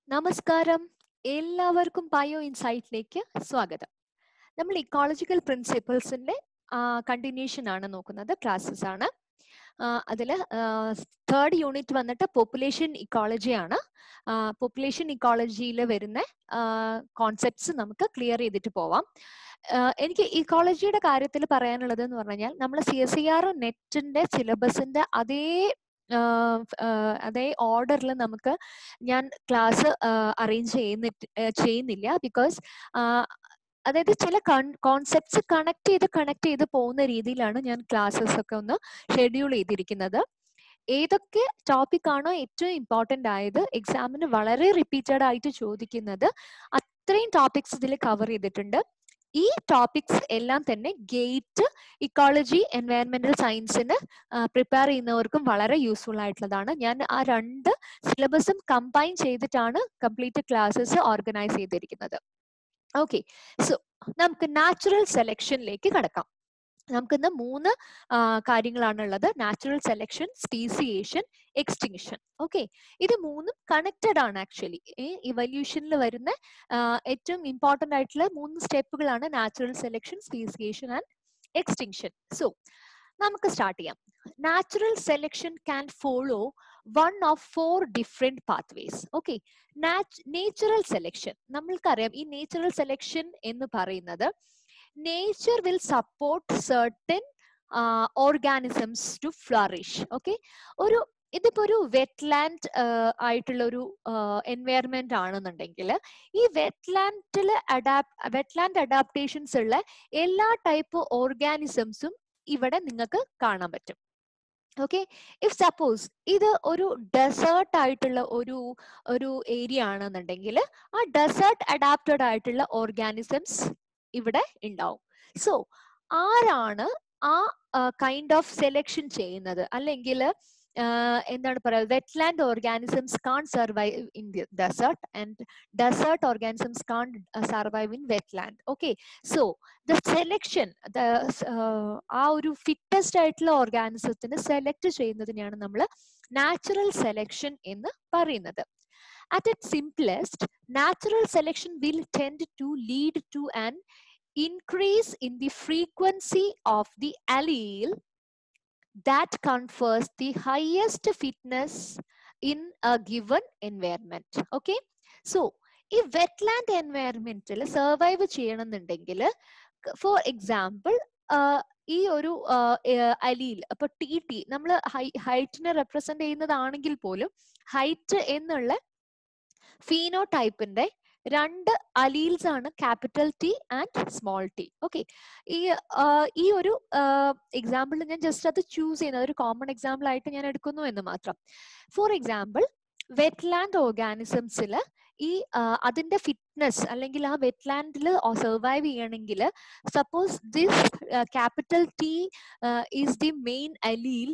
നമസ്കാരം എല്ലാവർക്കും ബയോ ഇൻസൈറ്റിലേക്ക് സ്വാഗതം നമ്മൾ ഇക്കോളജിക്കൽ പ്രിൻസിപ്പിൾസിന്റെ കണ്ടിന്യൂഷൻ ആണ് നോക്കുന്നത് ക്ലാസ്സസ് ആണ് അതിൽ തേർഡ് യൂണിറ്റ് വന്നിട്ട് പോപ്പുലേഷൻ ഇക്കോളജി ആണ് പോപ്പുലേഷൻ ഇക്കോളജിയിൽ വരുന്ന കോൺസെപ്റ്റ്സ് നമുക്ക് ക്ലിയർ ചെയ്തിട്ട് പോവാം എനിക്ക് ഇക്കോളജിയുടെ കാര്യത്തിൽ പറയാനുള്ളത് എന്ന് പറഞ്ഞു കഴിഞ്ഞാൽ നമ്മൾ സി എസ് സി ആർ നെറ്റിന്റെ സിലബസിന്റെ അതേ അതേ ഓർഡറിൽ നമുക്ക് ഞാൻ ക്ലാസ് അറേഞ്ച് ചെയ്യുന്നിട്ട് ചെയ്യുന്നില്ല ബിക്കോസ് അതായത് ചില കോൺസെപ്റ്റ്സ് കണക്ട് ചെയ്ത് കണക്ട് ചെയ്ത് പോകുന്ന രീതിയിലാണ് ഞാൻ ക്ലാസ്സസ് ഒക്കെ ഒന്ന് ഷെഡ്യൂൾ ചെയ്തിരിക്കുന്നത് ഏതൊക്കെ ടോപ്പിക് ആണോ ഏറ്റവും ഇമ്പോർട്ടൻ്റ് ആയത് എക്സാമിന് വളരെ റിപ്പീറ്റഡ് ആയിട്ട് ചോദിക്കുന്നത് അത്രയും ടോപ്പിക്സ് ഇതിൽ കവർ ചെയ്തിട്ടുണ്ട് ഈ ടോപ്പിക്സ് എല്ലാം തന്നെ ഗേറ്റ് ഇക്കോളജി എൻവയറമെന്റൽ സയൻസിന് പ്രിപ്പയർ ചെയ്യുന്നവർക്കും വളരെ യൂസ്ഫുൾ ആയിട്ടുള്ളതാണ് ഞാൻ ആ രണ്ട് സിലബസും കമ്പൈൻ ചെയ്തിട്ടാണ് കംപ്ലീറ്റ് ക്ലാസ്സസ് ഓർഗനൈസ് ചെയ്തിരിക്കുന്നത് ഓക്കെ സോ നമുക്ക് നാച്ചുറൽ സെലക്ഷനിലേക്ക് കടക്കാം നമുക്കിന്ന് മൂന്ന് കാര്യങ്ങളാണ് ഉള്ളത് natural selection speciation extinction okay ഇത് മൂന്നും കണക്റ്റഡ് ആണ് ആക്ച്വലി ഇവല്യൂഷനിൽ വരുന്ന ഏറ്റവും ഇമ്പോർട്ടൻ്റ് ആയിട്ടുള്ള മൂന്ന് സ്റ്റെപ്പുകളാണ് natural selection speciation and extinction so നമുക്ക് സ്റ്റാർട്ട് ചെയ്യാം natural selection can follow one of four different pathways okay natural selection നമ്മൾക്കറിയാം ഈ നേച്ചുറൽ സെലക്ഷൻ എന്ന് പറയുന്നത് nature will support certain organisms to flourish okay ഒരു ഇതിപ്പോ ഒരു വെറ്റ്ലാൻഡ് ആയിട്ടുള്ള ഒരു എൻവയറമെന്റ് ആണെന്നുണ്ടെങ്കിൽ ഈ വെറ്റ്ലാൻഡിൽ അഡാപ്റ്റ് വെറ്റ്ലാൻഡ് അഡാപ്റ്റേഷൻസ് ഉള്ള എല്ലാ ടൈപ്പ് ഓർഗാനിസംസും ഇവിടെ നിങ്ങൾക്ക് കാണാൻ പറ്റും ഓക്കെ ഇഫ് സപ്പോസ് ഇത് ഒരു ഡെസേർട്ട് ആയിട്ടുള്ള ഒരു ഒരു ഏരിയ ആണെന്നുണ്ടെങ്കിൽ ആ ഡെസേർട്ട് അഡാപ്റ്റഡ് ആയിട്ടുള്ള ഓർഗാനിസംസ് ഇവിടെ ഉണ്ടാവും സോ ആരാണ് ആ കൈൻഡ് ഓഫ് സെലക്ഷൻ ചെയ്യുന്നത് അല്ലെങ്കിൽ എന്താണ് പറയുക wetland organisms can survive in the desert and desert organisms can survive in wetland okay so the selection ആ ഒരു ഫിറ്റസ്റ്റ് ആയിട്ടുള്ള ഓർഗാനിസത്തിന് സെലക്ട് ചെയ്യുന്നതിനെയാണ് നമ്മൾ നാച്ചുറൽ സെലക്ഷൻ എന്ന് പറയുന്നത് At its simplest, natural selection will tend to lead to an increase in the frequency of the allele that confers the highest fitness in a given environment. Okay? So, ഈ wetland എൻവയറമെന്റിൽ survive ചെയ്യണമെന്നുണ്ടെങ്കിൽ for example ഈ ഒരു അലിയിൽ അപ്പൊ T T നമ്മൾ ഹൈറ്റിനെ represent ചെയ്യുന്നതാണെങ്കിൽ പോലും height എന്നുള്ള pheno ടൈപ്പിന്റെ രണ്ട് അലീൽസ് ആണ് capital T and small T okay ഈ ഈ ഒരു എക്സാമ്പിൾ ഞാൻ ജസ്റ്റ് അത് ചൂസ് ചെയ്യുന്നത് ഒരു കോമൺ എക്സാമ്പിൾ ആയിട്ട് ഞാൻ എടുക്കുന്നു എന്ന് മാത്രം ഫോർ എക്സാമ്പിൾ വെറ്റ്ലാൻഡ് ഓർഗാനിസംസിൽ ഈ അതിന്റെ ഫിറ്റ്നസ് അല്ലെങ്കിൽ ആ വെറ്റ്ലാൻഡിൽ സർവൈവ് ചെയ്യണമെങ്കിൽ suppose this capital T is the main allele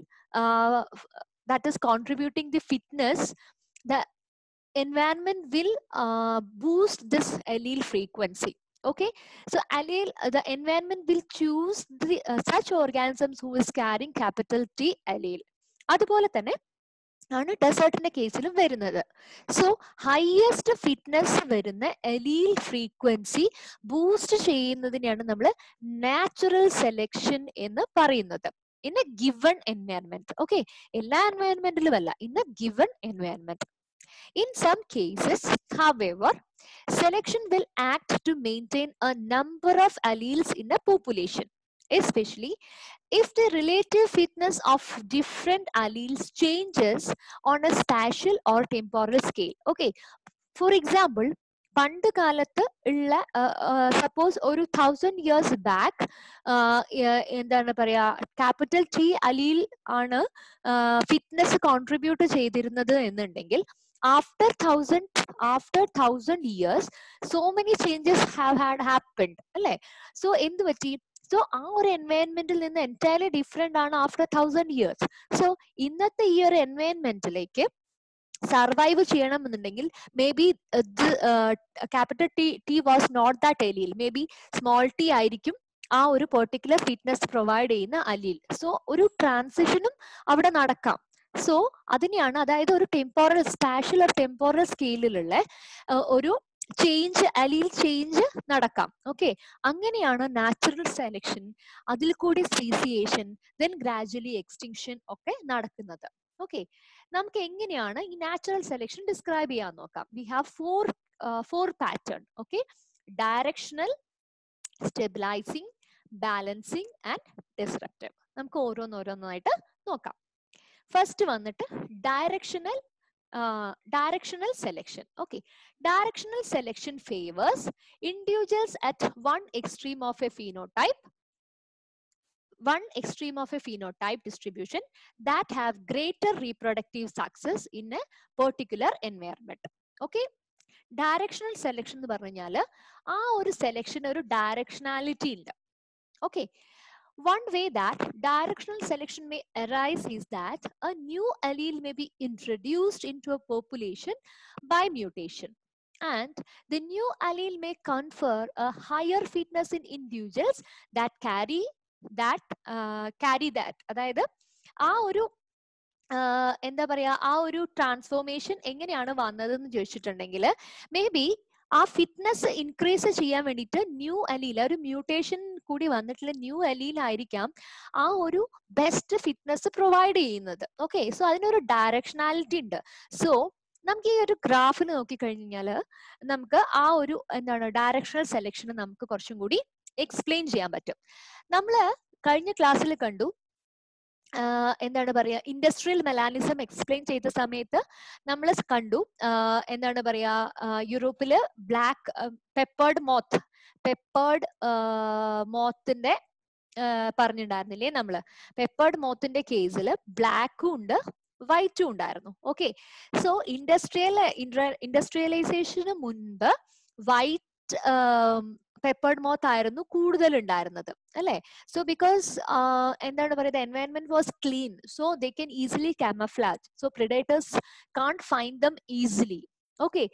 that is contributing the fitness the environment will uh, boost this allele frequency okay so allele uh, the environment will choose the uh, such organisms who is carrying capital t allele അതുപോലെ തന്നെ ആണ് ഡെസേർട്ടിന്റെ കേസിലും വരുന്നത് so highest fitness വരുന്ന എലീൽ frequency boost ചെയ്യുന്നതിനെയാണ് നമ്മൾ natural selection എന്ന് പറയുന്നത് in a given environment okay എല്ലാ എൻവയൺമെന്റിലും അല്ല in a given environment In some cases, however, selection will act to maintain a number of alleles in a population, especially if the relative fitness of different alleles changes on a spatial or temporal scale. Okay, for example, പണ്ട് കാലത്ത് ഉള്ള suppose ഒരു thousand years back എന്താണ് പറയാ capital T അലിയിൽ ആണ് fitness contribute ചെയ്തിരുന്നത് എന്നുണ്ടെങ്കിൽ after thousand after thousand years so many changes have had happened അല്ലെ സോ എന്ത് പറ്റി സോ ആ ഒരു എൻവയൺമെന്റിൽ നിന്ന് എൻറ്റയർലി ഡിഫറെന്റ് ആണ് ആഫ്റ്റർ തൗസൻഡ് ഇയേഴ്സ് സോ ഇന്നത്തെ ഈ ഒരു എൻവയൺമെന്റിലേക്ക് സർവൈവ് ചെയ്യണമെന്നുണ്ടെങ്കിൽ may be capital T T was not that എലിയിൽ മേ ബി സ്മോൾ ടി ആയിരിക്കും ആ ഒരു പെർട്ടിക്കുലർ ഫിറ്റ്നസ് പ്രൊവൈഡ് ചെയ്യുന്ന അലിയിൽ സോ ഒരു ട്രാൻസിഷനും അവിടെ നടക്കാം സോ അതിനെയാണ് അതായത് ഒരു ടെമ്പോറൽ സ്പാഷ്യൽ ഓർ ടെമ്പോറൽ സ്കെയിലിലുള്ള ഒരു ചേഞ്ച് അലീൽ ചേഞ്ച് നടക്കാം ഓക്കെ അങ്ങനെയാണ് നാച്ചുറൽ സെലക്ഷൻ അതിൽ കൂടി സ്പീസിയേഷൻ ദെൻ ഗ്രാജുവലി എക്സ്റ്റിങ്ഷൻ ഒക്കെ നടക്കുന്നത് ഓക്കെ നമുക്ക് എങ്ങനെയാണ് ഈ നാച്ചുറൽ സെലക്ഷൻ ഡിസ്ക്രൈബ് ചെയ്യാൻ നോക്കാം we have four four pattern okay directional stabilising balancing and disruptive നമുക്ക് ഓരോന്നോരോന്നായിട്ട് നോക്കാം ഫസ്റ്റ് വന്നിട്ട് directional directional selection okay directional selection favours individuals at one extreme of a phenotype one extreme of a phenotype distribution that have greater reproductive success in a particular environment. Okay. Directional selection എന്ന് പറഞ്ഞു കഴിഞ്ഞാൽ ആ ഒരു selection ഒരു directionality ഉണ്ട് okay One way that directional selection may arise is that a new allele may be introduced into a population by mutation. And the new allele may confer a higher fitness in individuals that carry that uh, carry that. അതായത് ആ ഒരു ആഹ് എന്താ പറയാ ആ ഒരു transformation എങ്ങനെയാണ് വന്നതെന്ന് ചോദിച്ചിട്ടുണ്ടെങ്കിൽ മേ ബി ആ ഫിറ്റ്നസ് ഇൻക്രീസ് ചെയ്യാൻ വേണ്ടിയിട്ട് ന്യൂ അലീൽ ഒരു മ്യൂട്ടേഷൻ കൂടി വന്നിട്ടുള്ള ന്യൂ അലീലായിരിക്കാം ആ ഒരു ബെസ്റ്റ് ഫിറ്റ്നസ് പ്രൊവൈഡ് ചെയ്യുന്നത് ഓക്കെ സോ അതിനൊരു ഡയറക്ഷണാലിറ്റി ഉണ്ട് സോ നമുക്ക് ഈ ഒരു ഗ്രാഫിൽ നോക്കിക്കഴിഞ്ഞാൽ നമുക്ക് ആ ഒരു എന്താണ് ഡയറക്ഷണൽ സെലക്ഷൻ നമുക്ക് കുറച്ചും കൂടി എക്സ്പ്ലെയിൻ ചെയ്യാൻ പറ്റും നമ്മൾ കഴിഞ്ഞ ക്ലാസ്സിൽ കണ്ടു ആഹ് എന്താണ് പറയാ ഇൻഡസ്ട്രിയൽ മെലാനിസം എക്സ്പ്ലെയിൻ ചെയ്ത സമയത്ത് നമ്മൾ കണ്ടു ആഹ് എന്താണ് പറയാ ആഹ് യൂറോപ്പില് ബ്ലാക്ക് പെപ്പേർഡ് മോത്ത് പെപ്പേർഡ് മോത്തിന്റെ പറഞ്ഞിട്ടുണ്ടായിരുന്നില്ലേ നമ്മള് പെപ്പേർഡ് മോത്തിന്റെ കേസിൽ ബ്ലാക്കും ഉണ്ട് വൈറ്റും ഉണ്ടായിരുന്നു ഓക്കെ സോ ഇൻഡസ്ട്രിയൽ ഇൻഡസ്ട്രിയലൈസേഷന് മുൻപ് വൈറ്റ് പെപ്പേർഡ് മോത്ത് ആയിരുന്നു കൂടുതൽ ഉണ്ടായിരുന്നത് അല്ലെ സോ ബിക്കോസ് എന്താണ് പറയുന്നത് environment was clean so they can easily camouflage so predators can find them easily okay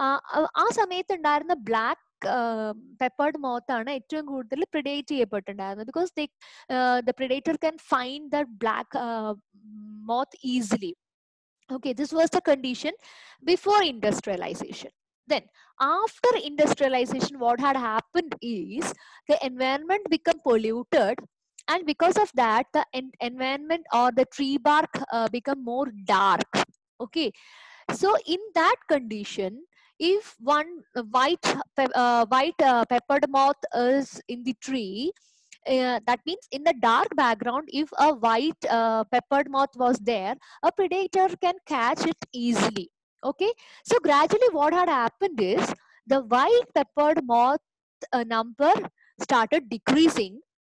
ആ സമയത്ത് ഉണ്ടായിരുന്ന ബ്ലാക്ക് പെപ്പേർഡ് മോത്താണ് ഏറ്റവും കൂടുതൽ പ്രിഡേറ്റ് ചെയ്യപ്പെട്ടിട്ടുണ്ടായിരുന്നത് because they the predator can find the black moth easily okay this was the condition before industrialization then after industrialization what had happened is the environment become polluted and because of that the en- environment or the tree bark uh, become more dark okay so in that condition if one white pe- uh, white uh, peppered moth is in the tree uh, that means in the dark background if a white uh, peppered moth was there a predator can catch it easily okay so gradually what had happened is the white peppered moth uh, number started decreasing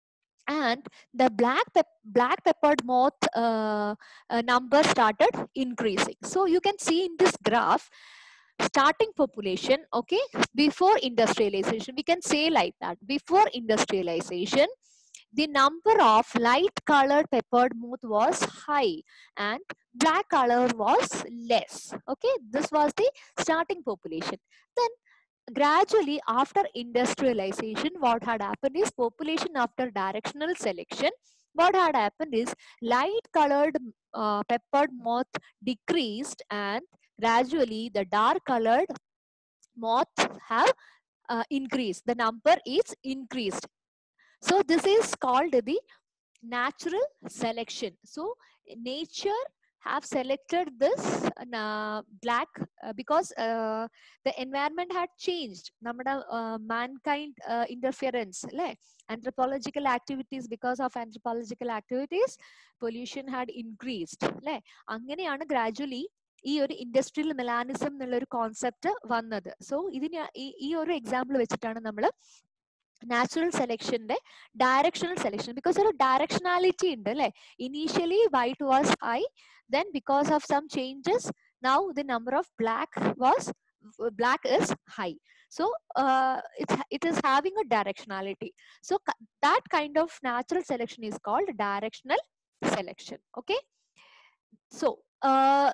and the black pep- black peppered moth uh, uh, number started increasing so you can see in this graph starting population okay before industrialization we can say like that before industrialization the number of light colored peppered moth was high and black color was less okay this was the starting population then gradually after industrialization what had happened is population after directional selection what had happened is light colored uh, peppered moth decreased and gradually the dark colored moth have uh, increased the number is increased so this is called the natural selection so nature have selected this uh, black uh, because uh, the environment had changed നമ്മുടെ mankind uh, interference അല്ലേ anthropological activities because of anthropological activities pollution had increased അല്ലേ അങ്ങനെയാണ് gradually ഈ ഒരു industrial melanism എന്നുള്ള ഒരു concept വന്നത് so ഇതിന് ഈ ഒരു എക്സാമ്പിൾ വെച്ചിട്ടാണ് നമ്മൾ നാച്ചുറൽ സെലക്ഷന്റെ ഡയറക്ഷണൽ സെലക്ഷൻ ബിക്കോസ് ഒരു ഡയറക്ഷണാലിറ്റി ഉണ്ട് അല്ലെ initially white was high then because of some changes now the number of black was black is high so uh, it's it is having a directionality so that kind of natural selection is called directional selection okay so uh,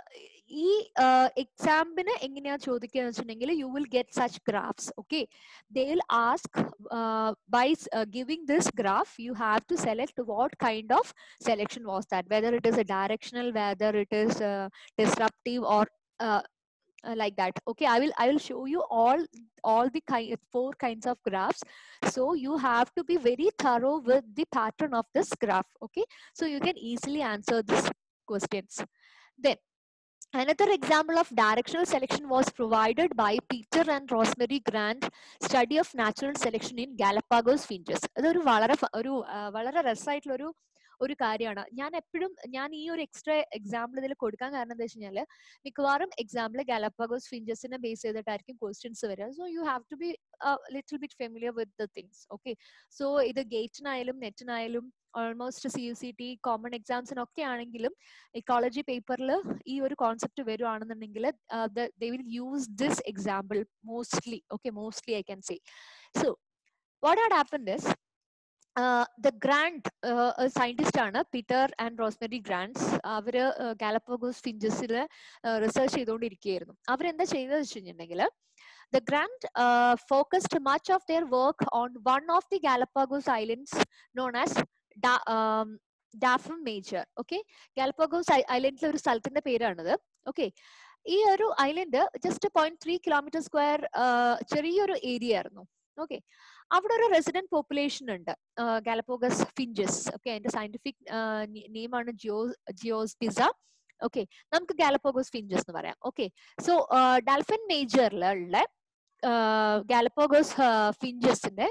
ഈ എക്സാമ്പിന് എങ്ങനെയാ ചോദിക്കുക വെച്ചിട്ടുണ്ടെങ്കിൽ you will get such graphs okay they will ask by giving this graph you have to select what kind of selection was that whether it is a directional whether it is uh, disruptive or uh, uh, like that okay i will i will show you all all the kind four kinds of graphs so you have to be very thorough with the pattern of this graph okay so you can easily answer these questions then Another example of directional selection was provided by Peter and Rosemary Grant study of natural selection in Galapagos finches. അതൊരു വളരെ ഫ- ഒരു ആ, വളരെ രസമായിട്ടുള്ള ഒരു ഒരു കാര്യമാണ് ഞാൻ എപ്പോഴും ഞാൻ ഈ ഒരു എക്സ്ട്രാ എക്സാമ്പിൾ ഇതിൽ കൊടുക്കാൻ കാരണം എന്താ വെച്ച് കഴിഞ്ഞാൽ മിക്കവാറും എക്സാമ്പിൾ ഗാലപ്പാഗോസ് ഫിഞ്ചസിനെ ബേസ് ചെയ്തിട്ടായിരിക്കും ക്വസ്റ്റ്യൻസ് വരിക so you have to be little bit familiar with the things okay so ഇത് ഗേറ്റിനായാലും നെറ്റിനായാലും almost C U C T common എക്സാംസിനൊക്കെ ആണെങ്കിലും ഇക്കോളജി പേപ്പറിൽ ഈ ഒരു കോൺസെപ്റ്റ് വരുവാണെന്നുണ്ടെങ്കിൽ they will use this example mostly okay mostly I can say so what had happen this the Grant scientist ആണ് പീറ്റർ ആൻഡ് റോസ്മെറി ഗ്രാൻഡ്സ് അവര് Galapagos ഫിഞ്ചസിൽ research ചെയ്തുകൊണ്ടിരിക്കുകയായിരുന്നു അവരെന്താ ചെയ്തത് വെച്ച് കഴിഞ്ഞിട്ടുണ്ടെങ്കിൽ The grant uh, focused much of their work on one of the Galapagos Islands known as Da, um, Daphne Major. Okay, Galapagos ഐലൻഡിലെ ഒരു സ്ഥലത്തിന്റെ പേരാണിത് ഓക്കെ ഈ ഒരു island just point three kilometre square ചെറിയൊരു ഏരിയ ആയിരുന്നു ഓക്കെ അവിടെ ഒരു റെസിഡന്റ് പോപ്പുലേഷൻ ഉണ്ട് ഗാലപ്പോഗസ് ഫിഞ്ചസ് ഓക്കെ അതിന്റെ സയന്റിഫിക് നെയിമാണ് ജിയോ ജിയോസ് പിസ ഓക്കെ നമുക്ക് ഗാലപ്പോഗോസ് ഫിഞ്ചസ് എന്ന് പറയാം ഓക്കെ സോ ഡാൽഫിൻ മേജറിലുള്ള ഗാലപ്പോഗോസ് ഫിഞ്ചസിന്റെ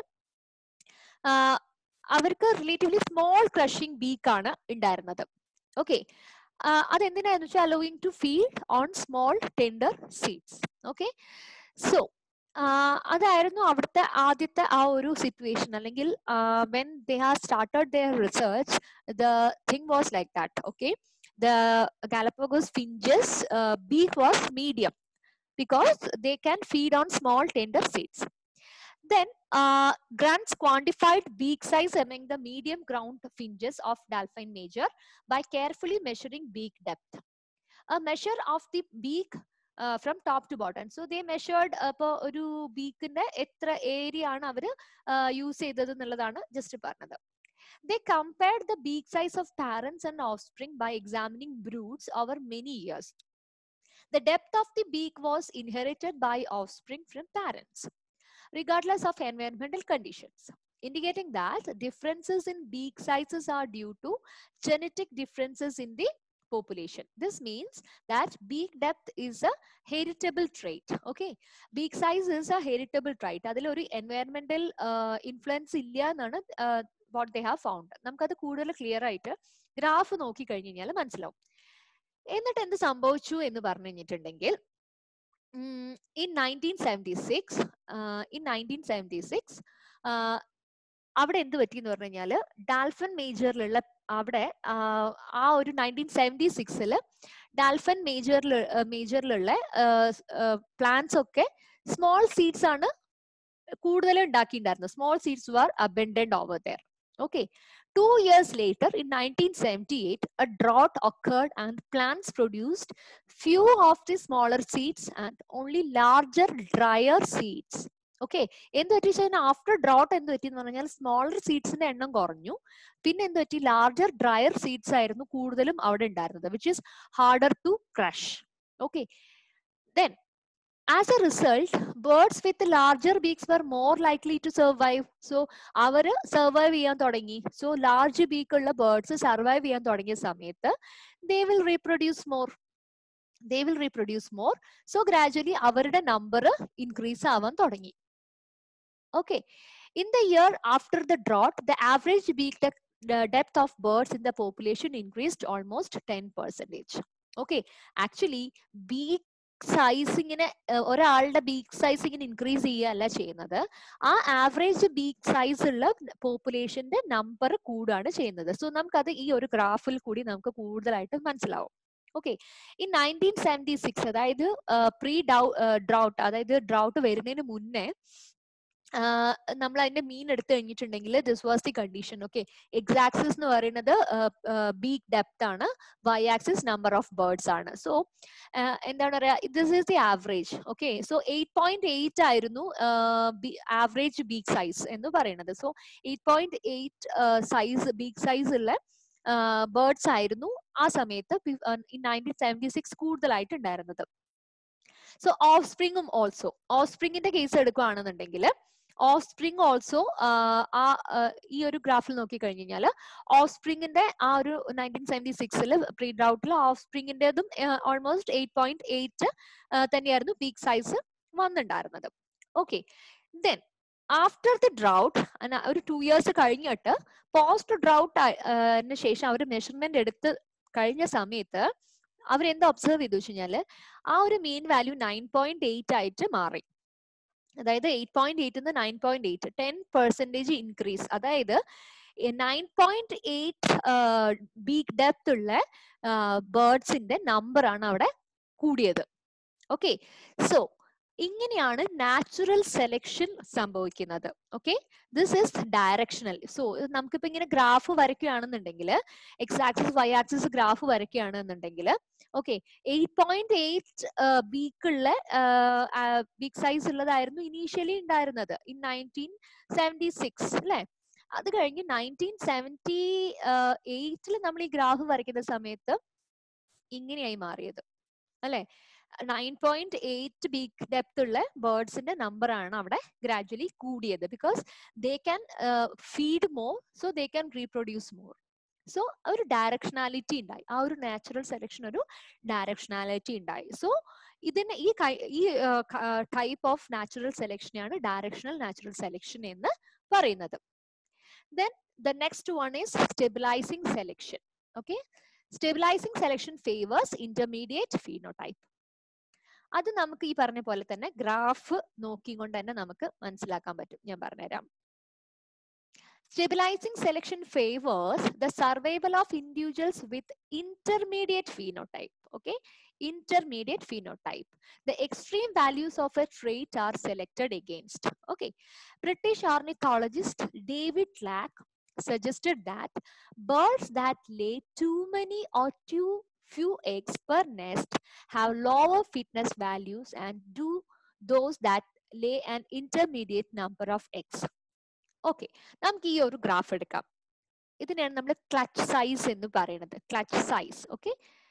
അവർക്ക് റിലേറ്റീവ്ലി സ്മോൾ ക്രഷിംഗ് ബീക്ക് ആണ് ഉണ്ടായിരുന്നത് ഓക്കെ അതെന്തിനാന്ന് വെച്ചാൽ allowing to feed on small tender seeds okay so അതായിരുന്നു അവിടുത്തെ ആദ്യത്തെ ആ ഒരു സിറ്റുവേഷൻ അല്ലെങ്കിൽ when they have started their research the thing was like that okay the Galapagos finches beak was medium because they can feed on small tender seeds. Then uh, grants quantified beak size among the medium ground finches of Delphine major by carefully measuring beak depth. A measure of the beak uh, from top to bottom. So they measured അപ്പോൾ ഒരു ബീക്കിന്റെ എത്ര area ആണ് അവർ use ചെയ്തത് എന്നുള്ളതാണ് just പറഞ്ഞത് They compared the beak size of parents and offspring by examining broods over many years. The depth of the beak was inherited by offspring from parents, regardless of environmental conditions, indicating that differences in beak sizes are due to genetic differences in the population. This means that beak depth is a heritable trait. Okay, beak size is a heritable trait. അതിൽ ഒരു environmental uh, influence ഇല്ല എന്നാണ് what they have found നമുക്കത് കൂടുതൽ clear ആയിട്ട് graph നോക്കി കഴിഞ്ഞ് കഴിഞ്ഞാൽ മനസ്സിലാവും എന്നിട്ട് എന്ത് സംഭവിച്ചു എന്ന് പറഞ്ഞു കഴിഞ്ഞിട്ടുണ്ടെങ്കിൽ in nineteen seventy six in nineteen seventy six അവിടെ എന്ത് പറ്റി എന്ന് പറഞ്ഞു കഴിഞ്ഞാൽ ഡാൽഫൻ മേജറിലുള്ള അവിടെ ആ ഒരു നയൻറ്റീൻ സെവൻറ്റി സിക്സിൽ ഡാൽഫൻ മേജറിൽ മേജറിലുള്ള പ്ലാന്റ്സ് ഒക്കെ സ്മോൾ സീഡ്സ് ആണ് കൂടുതൽ ഉണ്ടാക്കിയിട്ടുണ്ടായിരുന്നത് small seeds were abundant over there okay Two years later, in 1978, a drought occurred and plants produced few of the smaller seeds and only larger, drier seeds. Okay എന്ത് പറ്റി വെച്ചാൽ after drought എന്ത് പറ്റി എന്ന് പറഞ്ഞാൽ സ്മോളർ സീഡ്സിന്റെ എണ്ണം കുറഞ്ഞു പിന്നെ എന്ത് പറ്റി ലാർജർ ഡ്രയർ സീഡ്സ് ആയിരുന്നു കൂടുതലും അവിടെ ഉണ്ടായിരുന്നത് which is harder to crush okay then as a result birds with larger beaks were more likely to survive so അവര് സർവൈവ് ചെയ്യാൻ തുടങ്ങി സോ ലാർജ് ബീക്ക് ഉള്ള ബേർഡ്സ് സർവൈവ് ചെയ്യാൻ തുടങ്ങിയ സമയത്ത് they will reproduce more they will reproduce more so gradually അവരുടെ number increase ആവാൻ തുടങ്ങി okay in the year after the drought the average beak depth of birds in the population increased almost ten percentage okay actually beak size ഇങ്ങനെ ഒരാളുടെ beak size ഇങ്ങനെ increase ചെയ്യുകയല്ല ചെയ്യുന്നത് ആ average beak size ഉള്ള പോപ്പുലേഷന്റെ number കൂടുകയാണ് ചെയ്യുന്നത് so നമുക്കത് ഈ ഒരു ഗ്രാഫിൽ കൂടി നമുക്ക് കൂടുതലായിട്ട് മനസ്സിലാവും ഓക്കെ ഈ നയൻറ്റീൻ സെവൻറ്റി സിക്സ് അതായത് പ്രീ ഡൗ ഡ്രൗട്ട് അതായത് ഡ്രൗട്ട് വരുന്നതിന് മുന്നേ നമ്മൾ അതിന്റെ മീൻ എടുത്തു കഴിഞ്ഞിട്ടുണ്ടെങ്കിൽ this was the condition okay X axis എന്ന് പറയുന്നത് ബീക്ക് ഡെപ്ത് ആണ് Y axis number of birds ആണ് സോ എന്താണ് പറയാ this is the average okay so eight point eight ആയിരുന്നു ആവറേജ് ബീക്ക് സൈസ് എന്ന് പറയുന്നത് so eight point eight size beak size ഉള്ള ബേർഡ്സ് ആയിരുന്നു ആ സമയത്ത് നയൻറ്റീൻ സെവൻറ്റി സിക്സ് കൂടുതലായിട്ട് ഉണ്ടായിരുന്നത് സോ ഓഫ് സ്പ്രിങ്ങും ഓൾസോ ഓഫ് സ്പ്രിങ്ങിന്റെ കേസ് എടുക്കുകയാണെന്നുണ്ടെങ്കിൽ ഓഫ് സ്പ്രിങ് ഓൾസോ ആ ഈ ഒരു ഗ്രാഫിൽ നോക്കി കഴിഞ്ഞു കഴിഞ്ഞാൽ ഓഫ് സ്പ്രിങ്ങിന്റെ ആ ഒരു നയൻറ്റീൻ സെവൻറ്റി സിക്സിൽ പ്രീ ഡ്രൗട്ടിൽ ഓഫ് സ്പ്രിങ്ങിന്റേതും ഓൾമോസ്റ്റ് എയ്റ്റ് പോയിന്റ് എയ്റ്റ് തന്നെയായിരുന്നു പീക്ക് സൈസ് വന്നിട്ടുണ്ടായിരുന്നത് okay then after the drought ഒരു ടു ഇയേഴ്സ് കഴിഞ്ഞിട്ട് പോസ്റ്റ് ഡ്രൗട്ട് ശേഷം അവർ മെഷർമെന്റ് എടുത്ത് കഴിഞ്ഞ സമയത്ത് അവരെന്താ ഒബ്സർവ് ചെയ്തു വെച്ച് കഴിഞ്ഞാല് ആ ഒരു mean value nine point eight ആയിട്ട് മാറി അതായത് എയ്റ്റ് പോയിന്റ് എയ്റ്റ് നിന്ന് nine point eight ten percentage increase അതായത് nine point eight beak depth ഉള്ള ബേർഡ്സിന്റെ നമ്പർ ആണ് അവിടെ കൂടിയത് ഓക്കെ സോ ഇങ്ങനെയാണ് നാച്ചുറൽ സെലക്ഷൻ സംഭവിക്കുന്നത് okay this is directional so നമുക്കിപ്പോ ഇങ്ങനെ ഗ്രാഫ് വരയ്ക്കുകയാണെന്നുണ്ടെങ്കിൽ X axis Y axis graph വരയ്ക്കുകയാണെന്നുണ്ടെങ്കിൽ ഓക്കെ എയ്റ്റ് പോയിന്റ് എയ്റ്റ് ബീക്കുള്ള ബീക്ക് സൈസ് ഉള്ളതായിരുന്നു ഇനീഷ്യലി ഉണ്ടായിരുന്നത് ഇൻ നയൻറ്റീൻ സെവൻറ്റി സിക്സ് അല്ലെ അത് കഴിഞ്ഞ് നയൻറ്റീൻ സെവൻറ്റി എയ്റ്റിൽ നമ്മൾ ഈ ഗ്രാഫ് വരയ്ക്കുന്ന സമയത്ത് ഇങ്ങനെയായി മാറിയത് അല്ലെ nine point eight beak depth ഉള്ള ബേർഡ്സിന്റെ നമ്പർ ആണ് അവിടെ ഗ്രാജുവലി കൂടിയത് because they can feed more so they can reproduce more so ഒരു ഡയറക്ഷനാലിറ്റി ഉണ്ടായി ആ ഒരു നാച്ചുറൽ സെലക്ഷൻ ഒരു ഡയറക്ഷനാലിറ്റി ഉണ്ടായി സോ ഇതിന് ഈ ഈ ടൈപ്പ് ഓഫ് നാച്ചുറൽ സെലക്ഷനെയാണ് ഡയറക്ഷണൽ നാച്ചുറൽ സെലക്ഷൻ എന്ന് പറയുന്നത് then the next one is stabilising selection okay stabilising selection favours intermediate phenotype അത് നമുക്ക് ഈ പറഞ്ഞ പോലെ തന്നെ ഗ്രാഫ് നോക്കിക്കൊണ്ട് തന്നെ നമുക്ക് മനസ്സിലാക്കാൻ പറ്റും ഞാൻ പറഞ്ഞുതരാം Stabilizing selection favors the survival of individuals with intermediate phenotype. Okay, intermediate phenotype. The extreme values of a trait are selected against. Okay, British ornithologist David Lack suggested that birds that lay too many or too few eggs per nest have lower fitness values and do those that lay an intermediate number of eggs. Okay നമുക്ക് ഈ ഒരു graph എടുക്കാം ഇതിനാണ് നമ്മൾ clutch size എന്ന് പറയുന്നത് clutch size okay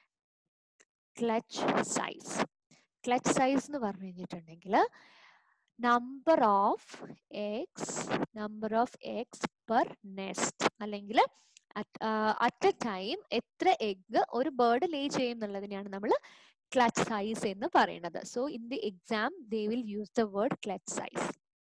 clutch size clutch size എന്ന് പറഞ്ഞു കഴിഞ്ഞിട്ടുണ്ടെങ്കിൽ number of eggs number of eggs per nest അല്ലെങ്കിൽ അറ്റ് എ ടൈം എത്ര എഗ് ഒരു ബേർഡ് ലേ ചെയ്യും എന്നുള്ളതിനെയാണ് നമ്മൾ ക്ലച്ച് സൈസ് എന്ന് പറയുന്നത് so in the exam they will use the word clutch size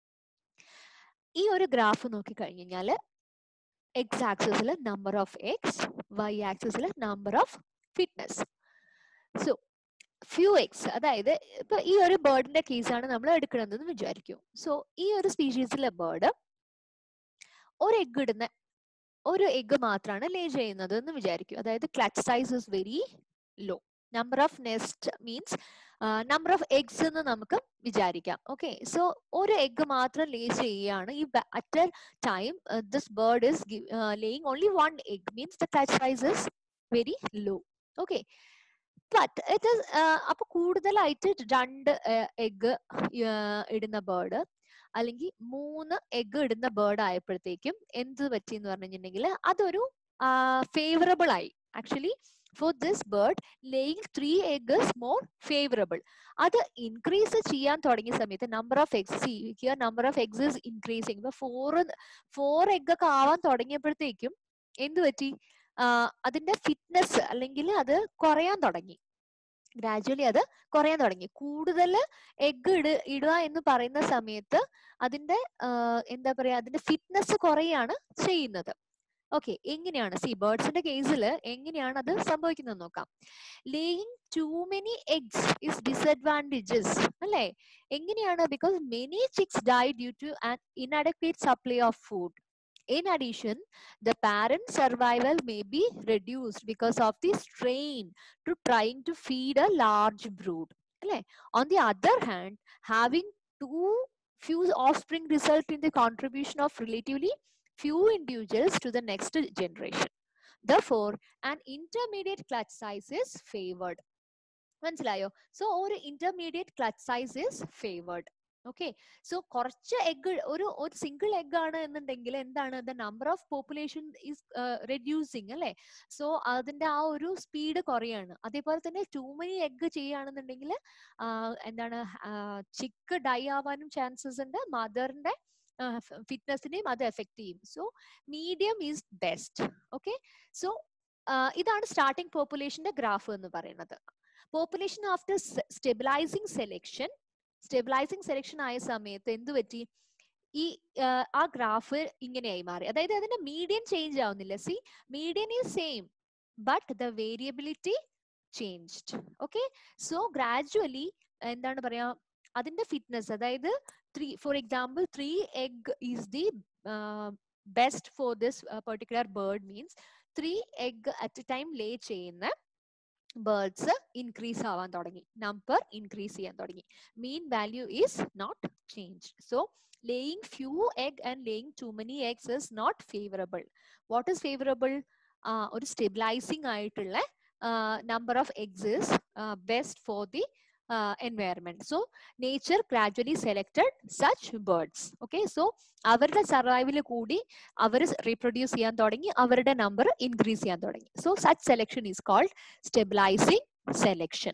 ഈ ഒരു ഗ്രാഫ് നോക്കി കഴിഞ്ഞു കഴിഞ്ഞാൽ എക്സ് ആക്സിസിൽ നമ്പർ ഓഫ് എക്സ് വൈ ആക്സിസിൽ number of fitness so few eggs അതായത് ഇപ്പൊ ഈ ഒരു ബേർഡിന്റെ കേസാണ് നമ്മൾ എടുക്കണമെന്ന് വിചാരിക്കും സോ ഈ ഒരു സ്പീഷീസിലെ ബേർഡ് ഒരു എഗ് ഇടുന്ന ഒരു എഗ് മാത്രമാണ് ലേ ചെയ്യുന്നത് എന്ന് വിചാരിക്കും അതായത് clutch size is very low number of nest means number of eggs എന്ന് നമുക്ക് വിചാരിക്കാം ഓക്കെ സോ ഒരു എഗ് മാത്രം ലേ ചെയ്യുകയാണ് ഈ at a time this bird is laying only one egg means the clutch size is very low okay but it is അപ്പൊ കൂടുതലായിട്ട് രണ്ട് എഗ് ഇടുന്ന ബേർഡ് അല്ലെങ്കിൽ മൂന്ന് എഗ് ഇടുന്ന ബേർഡ് ആയപ്പോഴത്തേക്കും എന്ത് പറ്റി എന്ന് പറഞ്ഞിട്ടുണ്ടെങ്കിൽ അതൊരു ഫേവറബിൾ ആയി actually for this bird laying three egg is more favourable അത് ഇൻക്രീസ് ചെയ്യാൻ തുടങ്ങിയ സമയത്ത് number of eggs here number of eggs is increasing ഇപ്പൊ ഫോർ ഫോർ എഗ് ഒക്കെ ആവാൻ തുടങ്ങിയപ്പോഴത്തേക്കും എന്ത് പറ്റി അതിന്റെ ഫിറ്റ്നസ് അല്ലെങ്കിൽ അത് കുറയാൻ തുടങ്ങി ഗ്രാജുവലി അത് കുറയാൻ തുടങ്ങി കൂടുതൽ എഗ് ഇട ഇടുക എന്ന് പറയുന്ന സമയത്ത് അതിന്റെ എന്താ പറയാ അതിന്റെ ഫിറ്റ്നസ് കുറയാണ് ചെയ്യുന്നത് ഓക്കെ എങ്ങനെയാണ് സി ബേർഡ്സിന്റെ കേസിൽ എങ്ങനെയാണ് അത് സംഭവിക്കുന്നത് നോക്കാം laying too many eggs is disadvantages അല്ലെ എങ്ങനെയാണ് because many chicks die due to an inadequate supply of food In addition, the parent survival may be reduced because of the strain to trying to feed a large brood. On the other hand, having too few offspring result in the contribution of relatively few individuals to the next generation. Therefore, an intermediate clutch size is favored. മനസ്സിലായോ so ഒരു intermediate clutch size is favoured okay so കുറച്ച് egg ഒരു ഒരു single egg ആണ് എന്നുണ്ടെങ്കിൽ എന്താണ് the number of population is reducing അല്ലെ so അതിന്റെ ആ ഒരു സ്പീഡ് കുറയാണ് അതേപോലെ തന്നെ ടൂ മനി എഗ് ചെയ്യുകയാണെന്നുണ്ടെങ്കിൽ എന്താണ് ചിക്ക് ഡൈ ആവാനും ചാൻസസ് ഉണ്ട് മദറിന്റെ ഫിറ്റ്നസിനെയും അത് എഫക്ട് ചെയ്യും so medium is best okay so ഇതാണ് സ്റ്റാർട്ടിംഗ് പോപ്പുലേഷന്റെ ഗ്രാഫ് എന്ന് പറയുന്നത് population after stabilising selection stabilising selection ആയ സമയത്ത് എന്ത് പറ്റി ഈ ആ ഗ്രാഫ് ഇങ്ങനെയായി മാറി അതായത് അതിന്റെ മീഡിയൻ ചേഞ്ച് ആവുന്നില്ല see median is same but the variability changed okay so gradually എന്താണ് പറയാ അതിന്റെ ഫിറ്റ്നസ് അതായത് three four example three egg is the best for this particular bird means three egg at a time lay ചെയ്യുന്ന birds increase ആവാൻ തുടങ്ങി number increase ചെയ്യാൻ തുടങ്ങി mean value is not change so laying few egg and laying too many eggs is not favourable what is favourable ഒരു stabilising ആയിട്ടുള്ള number of eggs is best for the environment so nature gradually selected such birds okay so അവരുടെ survival കൂടി അവർ reproduce ചെയ്യാൻ തുടങ്ങി അവരുടെ number increase ചെയ്യാൻ തുടങ്ങി so such selection is called stabilising selection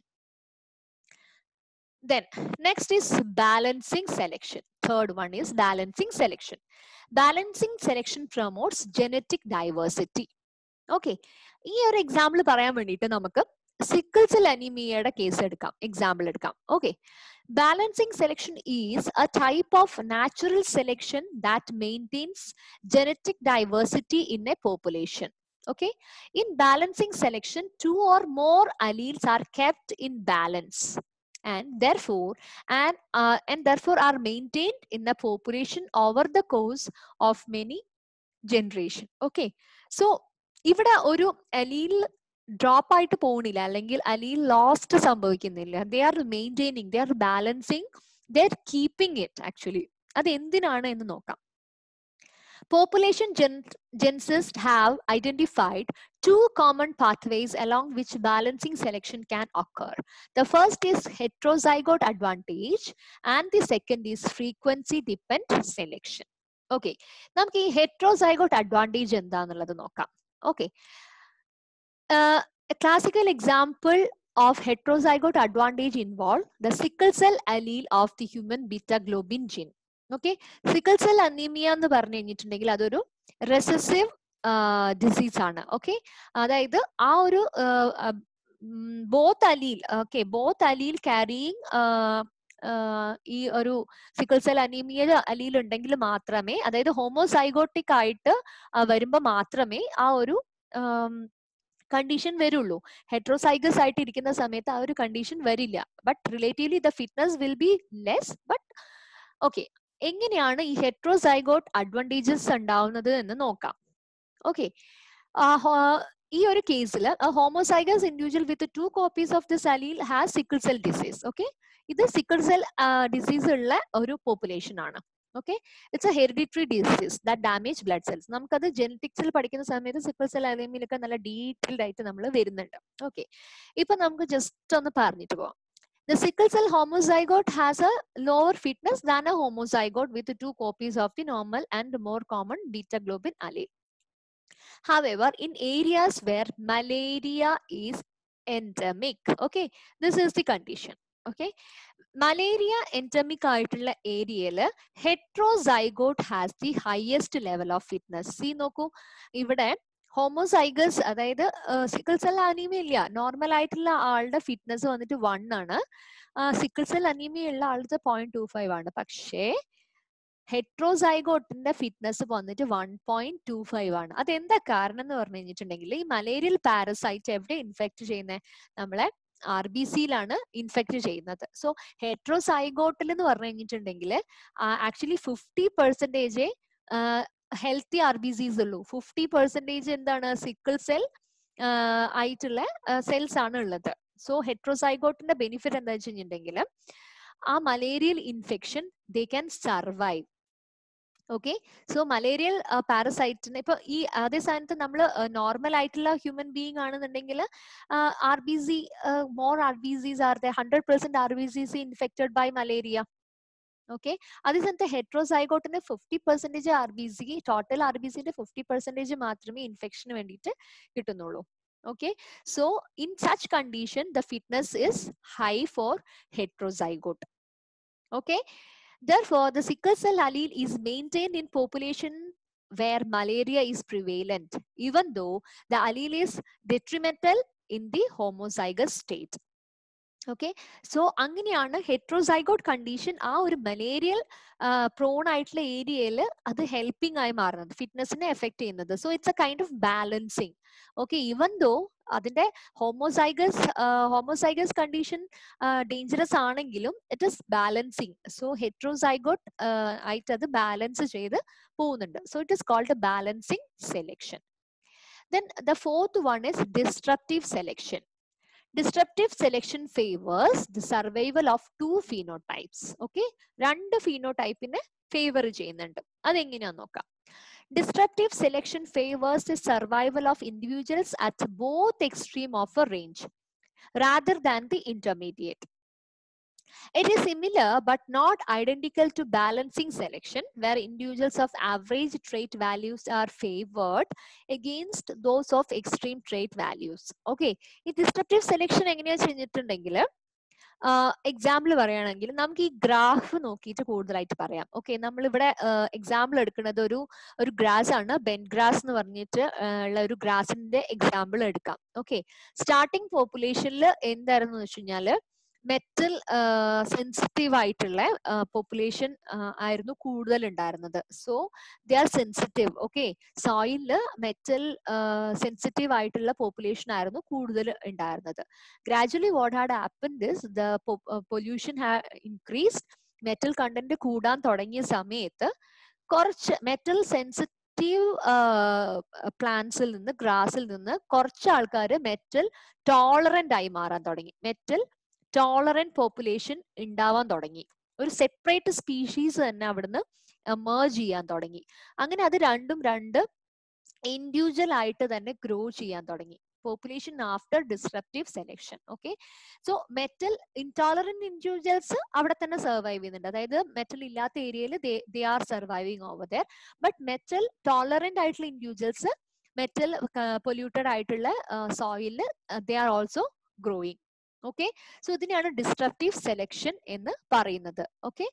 then next is balancing selection third one is balancing selection balancing selection promotes genetic diversity okay ഈ ഒരു എക്സാമ്പിൾ പറയാൻ വേണ്ടിയിട്ട് നമുക്ക് സിക്കിൾ സെൽ അനീമിയയുടെ കേസ് എടുക്കാം എക്സാമ്പിൾ എടുക്കാം okay balancing selection is a type of natural selection that maintains genetic diversity in a population okay in balancing selection two or more alleles are kept in balance and therefore and uh, and therefore are maintained in the population over the course of many generation okay so ഇവിടെ ഒരു അലീൽ drop ആയിട്ട് പോകുന്നില്ല അല്ലെങ്കിൽ allele lost സംഭവിക്കുന്നില്ല they are maintaining they are balancing they are keeping it actually അത് എന്തിനാണ് എന്ന് നോക്കാം Population gen geneticists have identified two common pathways along which balancing selection can occur. The first is heterozygote advantage and the second is frequency dependent selection. Okay, നമുക്ക് ഈ heterozygote advantage എന്താന്നുള്ളത് നോക്കാം okay classical example of heterozygote advantage involve the sickle cell allele of the human beta globin gene. Okay sickle cell anaemia എന്ന് പറഞ്ഞു കഴിഞ്ഞിട്ടുണ്ടെങ്കിൽ അതൊരു recessive disease ആണ് okay അതായത് ആ ഒരു both allele okay both allele carrying ഈ ഒരു സിക്കിൾ സെൽ അനീമിയ അലീൽ ഉണ്ടെങ്കിൽ മാത്രമേ അതായത് ഹോമോസൈഗോട്ടിക് ആയിട്ട് വരുമ്പോൾ മാത്രമേ ആ ഒരു കണ്ടീഷൻ വരുള്ളൂ ഹെട്രോസൈഗസ് ആയിട്ട് ഇരിക്കുന്ന സമയത്ത് ആ ഒരു കണ്ടീഷൻ വരില്ല but relatively the fitness will be less but okay എങ്ങനെയാണ് ഈ ഹെട്രോസൈഗോട്ട് അഡ്വാൻറ്റേജസ് ഉണ്ടാവുന്നത് എന്ന് നോക്കാം ഓക്കെ ഈ ഒരു കേസിൽ homozygous individual with two copies of this allele has sickle cell disease okay ഇത് സിക്കിൾ സെൽ ഡിസീസ് ഉള്ള ഒരു പോപ്പുലേഷൻ ആണ് okay it's a hereditary disease that damage blood cells നമുക്കത് ജെനറ്റിക്സിൽ പഠിക്കുന്ന സമയത്ത് സിക്കിൾ സെൽ അലീമിലൊക്കെ നല്ല ഡീറ്റെയിൽഡ് ആയിട്ട് നമ്മൾ വരുന്നുണ്ട് ഓക്കെ ഇപ്പൊ നമുക്ക് ജസ്റ്റ് ഒന്ന് പറഞ്ഞിട്ട് പോവാം The sickle cell homozygote has a lower fitness than a homozygote with two copies of the normal and more common beta globin allele. However, in areas where malaria is endemic, okay, this is the condition. Okay, malaria endemic ആയിട്ടുള്ള ഏരിയയിൽ heterozygote has the highest level of fitness see നോക്കൂ ഇവിടെ homozygous അതായത് sickle cell anaemia ഇല്ല normal ആയിട്ടുള്ള ആളുടെ fitness വന്നിട്ട് one ആണ് സിക്കിൾ സെൽ അനീമിയ ഉള്ള ആളുടെ പോയിന്റ് ടു ഫൈവ് ആണ് പക്ഷേ ഹെട്രോസൈഗോട്ടിന്റെ ഫിറ്റ്നസ് വന്നിട്ട് വൺ പോയിന്റ് ടു ഫൈവ് ആണ് അതെന്താ കാരണം എന്ന് പറഞ്ഞു കഴിഞ്ഞിട്ടുണ്ടെങ്കിൽ ഈ മലേറിയൽ പാരസൈറ്റ് എവിടെ ഇൻഫെക്ട് ചെയ്യുന്നത് നമ്മളെ ആർ ബി സിയിലാണ് ഇൻഫെക്ട് ചെയ്യുന്നത് സോ ഹെട്രോസൈഗോട്ടിൽ എന്ന് പറഞ്ഞു കഴിഞ്ഞിട്ടുണ്ടെങ്കിൽ actually fifty percentage healthy R B Cs ഉള്ളൂ ഫിഫ്റ്റി പെർസെൻറ്റേജ് എന്താണ് സിക്കിൾ സെൽ ആയിട്ടുള്ള സെൽസ് ആണ് ഉള്ളത് സോ ഹെട്രോസൈഗോട്ടിന്റെ ബെനിഫിറ്റ് എന്താ വെച്ച് കഴിഞ്ഞിട്ടുണ്ടെങ്കിൽ ആ malarial infection they can survive okay so malarial പാരസൈറ്റിന് ഇപ്പൊ ഈ അതേ സ്ഥാനത്ത് നമ്മൾ നോർമൽ ആയിട്ടുള്ള ഹ്യൂമൻ ബീങ് ആണെന്നുണ്ടെങ്കിൽ R B C more R B Cs are the hundred percent R B Cs infected by malaria okay അതേ സ്ഥാനത്ത് ഹെട്രോസൈഗോട്ടിന് fifty percentage R B C total R B സിന്റെ ഫിഫ്റ്റി പെർസെന്റേജ് മാത്രമേ ഇൻഫെക്ഷന് വേണ്ടിയിട്ട് കിട്ടുന്നുള്ളൂ okay so in such condition the fitness is high for heterozygote okay therefore the sickle cell allele is maintained in population where malaria is prevalent even though the allele is detrimental in the homozygous state okay so അങ്ങനെയാണ് heterozygote condition ആ ഒരു malarial prawn ആയിട്ടുള്ള ഏരിയയിൽ അത് helping ആയി മാറുന്നത് ഫിറ്റ്നസിനെ effect ചെയ്യുന്നത് so it's a kind of balancing okay even though അതിന്റെ ഹോമോസൈഗസ് ഹോമോസൈഗസ് കണ്ടീഷൻ ഡേഞ്ചറസ് ആണെങ്കിലും it is balancing so heterozygote ആയിട്ട് അത് ബാലൻസ് ചെയ്ത് പോകുന്നുണ്ട് so it is called balancing selection then the fourth one is disruptive selection disruptive selection favors the survival of two phenotypes okay രണ്ട് phenotype-നെ favor ചെയ്യുന്നുണ്ട് അതെങ്ങനെയാന്ന് നോക്കാം disruptive selection favors the survival of individuals at both extreme of a range rather than the intermediate it is similar but not identical to balancing selection where individuals of average trait values are favored against those of extreme trait values okay ഈ disruptive selection എങ്ങനെയാ ചെയ്തിട്ടുണ്ടെങ്കിൽ example പറയുകയാണെങ്കിൽ നമുക്ക് ഈ graph നോക്കിയിട്ട് കൂടുതലായിട്ട് പറയാം okay നമ്മളിവിടെ എക്സാമ്പിൾ എടുക്കുന്നത് ഒരു ഒരു ഗ്രാസ് ആണ് ബെൻ ഗ്രാസ് എന്ന് പറഞ്ഞിട്ട് ഉള്ള ഒരു ഗ്രാസിന്റെ എക്സാമ്പിൾ എടുക്കാം ഓക്കെ സ്റ്റാർട്ടിംഗ് പോപ്പുലേഷനിൽ എന്തായിരുന്നു വെച്ച് കഴിഞ്ഞാല് മെറ്റൽ സെൻസിറ്റീവ് ആയിട്ടുള്ള പോപ്പുലേഷൻ ആയിരുന്നു കൂടുതൽ ഉണ്ടായിരുന്നത് so they are sensitive okay സോയിലില് മെറ്റൽ സെൻസിറ്റീവ് ആയിട്ടുള്ള പോപ്പുലേഷൻ ആയിരുന്നു കൂടുതൽ ഉണ്ടായിരുന്നത് gradually what had happen this the pollution ah increased metal content കൂടാൻ തുടങ്ങിയ സമയത്ത് കുറച്ച് മെറ്റൽ സെൻസിറ്റീവ് പ്ലാന്റ്സിൽ നിന്ന് ഗ്രാസിൽ നിന്ന് കുറച്ച് ആൾക്കാർ മെറ്റൽ ടോളറന്റ് ആയി മാറാൻ തുടങ്ങി മെറ്റൽ ടോളറന്റ് പോപ്പുലേഷൻ ഉണ്ടാവാൻ തുടങ്ങി ഒരു സെപ്പറേറ്റ് സ്പീഷീസ് തന്നെ അവിടുന്ന് മേർജ് ചെയ്യാൻ തുടങ്ങി അങ്ങനെ അത് രണ്ടും രണ്ട് ഇൻഡിവിജ്വൽ ആയിട്ട് തന്നെ ഗ്രോ ചെയ്യാൻ തുടങ്ങി population after disruptive selection okay so metal intolerant individuals അവിടെ തന്നെ സർവൈവ് ചെയ്യുന്നുണ്ട് അതായത് മെറ്റൽ ഇല്ലാത്ത ഏരിയയിൽ they are surviving over there but metal tolerant ആയിട്ടുള്ള ഇൻഡിവിജ്വൽസ് മെറ്റൽ പൊല്യൂട്ടഡ് ആയിട്ടുള്ള സോയിലിൽ they are also growing okay so ഇതിനെയാണ് ഡിസ്ട്രപ്റ്റീവ് സെലക്ഷൻ എന്ന് പറയുന്നത് ഓക്കെ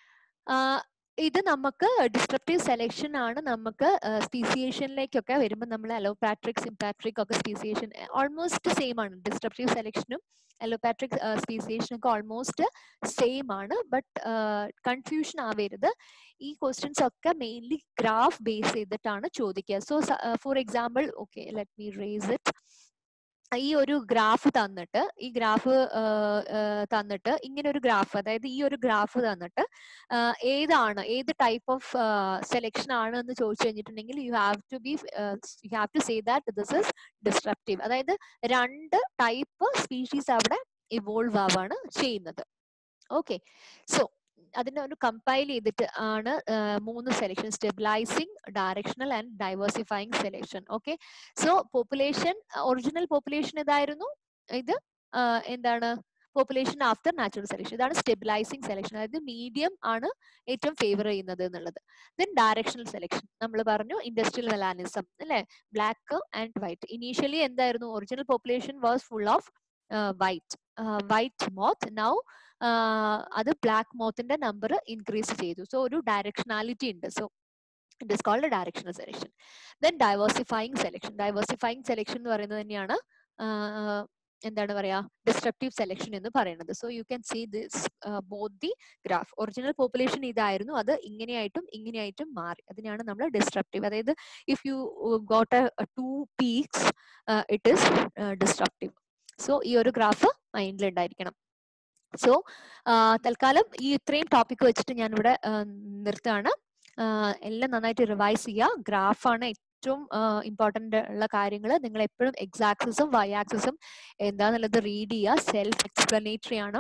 ഇത് നമുക്ക് ഡിസ്ട്രപ്റ്റീവ് സെലക്ഷൻ ആണ് നമുക്ക് സ്പീസിയേഷനിലേക്കൊക്കെ വരുമ്പോൾ നമ്മൾ അലോപാട്രിക് സിംപാട്രിക് ഒക്കെ സ്പീസിയേഷൻ ഓൾമോസ്റ്റ് സെയിം ആണ് ഡിസ്ട്രപ്റ്റീവ് സെലക്ഷനും അലോപാട്രിക് സ്പീസിയേഷനും ഒക്കെ ഓൾമോസ്റ്റ് സെയിം ആണ് ബട്ട് കൺഫ്യൂഷൻ ആവരുത് ഈ ക്വസ്റ്റ്യൻസ് ഒക്കെ മെയിൻലി ഗ്രാഫ് ബേസ് ചെയ്തിട്ടാണ് ചോദിക്കുക so for example okay let me raise it ഈ ഒരു ഗ്രാഫ് തന്നിട്ട് ഈ ഗ്രാഫ് തന്നിട്ട് ഇങ്ങനെ ഒരു ഗ്രാഫ് അതായത് ഈ ഒരു ഗ്രാഫ് തന്നിട്ട് ഏതാണ് ഏത് ടൈപ്പ് ഓഫ് സെലക്ഷൻ ആണ് എന്ന് ചോദിച്ചു കഴിഞ്ഞിട്ടുണ്ടെങ്കിൽ you have to be you have to say that this is disruptive അതായത് രണ്ട് ടൈപ്പ് സ്പീഷീസ് അവിടെ ഇവോൾവ് ആവാണ് ചെയ്യുന്നത് ഓക്കെ സോ അതിനെ ഒന്ന് കമ്പൈൽ ചെയ്തിട്ട് ആണ് മൂന്ന് selection stabilizing directional and diversifying selection okay so population original population ഇതായിരുന്നു ഇത് എന്താണ് പോപ്പുലേഷൻ ആഫ്റ്റർ നാച്ചുറൽ സെലക്ഷൻ ഇതാണ് സ്റ്റെബിലൈസിങ് സെലക്ഷൻ അതായത് മീഡിയം ആണ് ഏറ്റവും ഫേവർ ചെയ്യുന്നത് എന്നുള്ളത് ദെൻ ഡയറക്ഷണൽ സെലക്ഷൻ നമ്മൾ പറഞ്ഞു ഇൻഡസ്ട്രിയൽ മെലാനിസം അല്ലെ ബ്ലാക്ക് ആൻഡ് വൈറ്റ് ഇനീഷ്യലി എന്തായിരുന്നു original population was full of white white moth now അത് ബ്ലാക്ക് മോത്തിന്റെ നമ്പർ ഇൻക്രീസ് ചെയ്തു സോ ഒരു ഡയറക്ഷനാലിറ്റി ഉണ്ട് so it is called directional selection then diversifying selection diversifying selection എന്ന് പറയുന്നത് തന്നെയാണ് എന്താണ് പറയാ ഡിസ്ട്രപ്റ്റീവ് സെലക്ഷൻ എന്ന് പറയുന്നത് so you can see this both the graph original population ഇതായിരുന്നു അത് ഇങ്ങനെയായിട്ടും ഇങ്ങനെയായിട്ടും മാറി അതിനാണ് നമ്മൾ ഡിസ്ട്രപ്റ്റീവ് അതായത് if you got a two peaks it is disruptive so ഈ ഒരു ഗ്രാഫ് മൈൻഡിൽ ഉണ്ടായിരിക്കണം സോ തൽക്കാലം ഈ ഇത്രയും ടോപ്പിക് വെച്ചിട്ട് ഞാൻ ഇവിടെ നിർത്തുകയാണ് എല്ലാം നന്നായിട്ട് റിവൈസ് ചെയ്യുക ഗ്രാഫാണ് ഏറ്റവും ഇമ്പോർട്ടൻ്റ് ഉള്ള കാര്യങ്ങൾ നിങ്ങൾ എപ്പോഴും എക്സ് ആക്സിസും വൈ ആക്സിസും എന്താന്നുള്ളത് റീഡ് ചെയ്യുക സെൽഫ് എക്സ്പ്ലനേറ്ററി ആണ്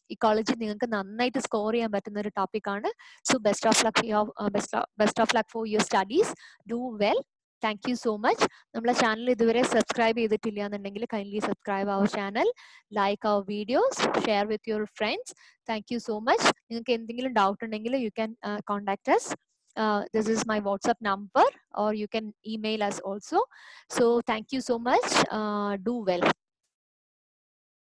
ഇക്കോളജി നിങ്ങൾക്ക് നന്നായിട്ട് സ്കോർ ചെയ്യാൻ പറ്റുന്ന ഒരു ടോപ്പിക്കാണ് so best of luck best of luck for your studies do well thank you so much നമ്മളെ ചാനൽ ഇതുവരെ സബ്സ്ക്രൈബ് ചെയ്തിട്ടില്ല എന്നുണ്ടെങ്കിൽ kindly subscribe our channel like our videos share with your friends thank you so much നിങ്ങൾക്ക് എന്തെങ്കിലും doubt ഉണ്ടെങ്കിൽ you can contact us uh, this is my whatsapp number or you can email us also so thank you so much uh, do well